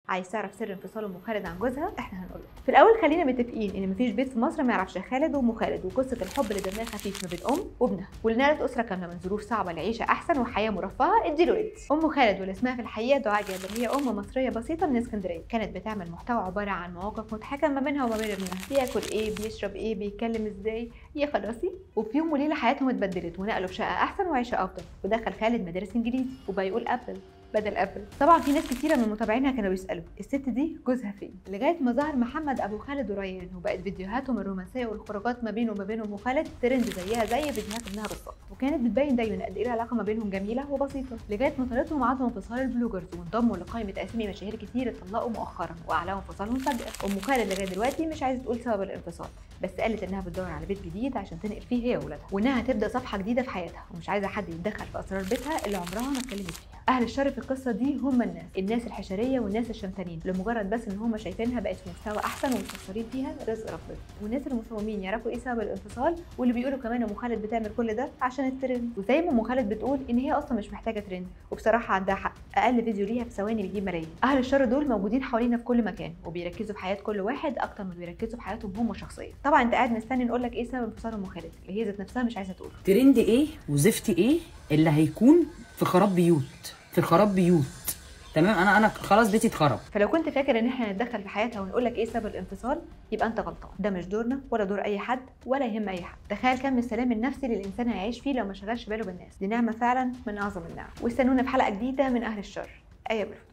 عايز تعرف سر انفصال ام خالد عن جوزها احنا هنقول في الاول خلينا متفقين ان مفيش بيت في مصر ما يعرفش خالد وام خالد وقصه الحب اللي دمها خفيف ما بين ام وابنها واللي نقلت اسره كامله من ظروف صعبه لعيشه احسن وحياه مرفهه اديله ادي ام خالد واللي اسمها في الحقيقه دعاء جابر هي ام مصريه بسيطه من اسكندريه كانت بتعمل محتوى عباره عن مواقف مضحكه ما بينها وما بين ابنها بياكل ايه بيشرب ايه بيتكلم ازاي يا خلاصي وفي يوم وليله حياتهم اتبدلت ونقلوا في شقه احسن وعيشه افضل ودخل خالد مدارس انجليزي وبقى يقول ابل بدل ابل طبعا في ناس كتيره من متابعينها كانوا بيسالوا الست دي جوزها فين لغايه ما ظهر محمد ابو خالد وريان وبقت فيديوهاتهم الرومانسيه والخروجات ما بينه وما بين ام خالد ترند زيها زي فيديوهات ابنها بالظبط وكانت بتبين دايما قد ايه العلاقه ما بينهم جميله وبسيطه لغايه ما طالتهم عدم انفصال البلوجرز وانضموا لقائمه اسامي مشاهير كتير اتطلقوا مؤخرا واعلنوا انفصالهم فجاه ام خالد لغايه دلوقتي مش عايزه تقول سبب الانفصال بس قالت انها بتدور على بيت جديد عشان تنقل فيه هي واولادها وانها هتبدا صفحه جديده في حياتها ومش عايزه حد يتدخل في اسرار بيتها اللي عمرها ما اتكلمت فيها اهل الشر في القصه دي هم الناس الناس الحشريه والناس الشمتانين لمجرد بس ان هم شايفينها بقت في مستوى احسن ومستخسرين فيها رزق ربنا والناس المصممين يعرفوا ايه سبب الانفصال واللي بيقولوا كمان ام خالد بتعمل كل ده عشان الترند وزي ما ام خالد بتقول ان هي اصلا مش محتاجه ترند وبصراحه عندها حق اقل فيديو ليها في ثواني بيجيب ملايين اهل الشر دول موجودين حوالينا في كل مكان وبيركزوا في حياه كل واحد اكتر ما بيركزوا في حياتهم هم شخصيا طبعا انت قاعد مستني نقول لك ايه سبب انفصال ام خالد اللي هي ذات نفسها مش عايزه تقول ترند ايه وزفت ايه اللي هيكون في خراب بيوت في خراب بيوت تمام انا انا خلاص بيتي اتخرب فلو كنت فاكر ان احنا نتدخل في حياتها ونقول لك ايه سبب الانفصال يبقى انت غلطان ده مش دورنا ولا دور اي حد ولا يهم اي حد تخيل كم السلام النفسي اللي الانسان هيعيش فيه لو ما شغلش باله بالناس دي نعمه فعلا من اعظم النعم واستنونا في حلقه جديده من اهل الشر ايه بلو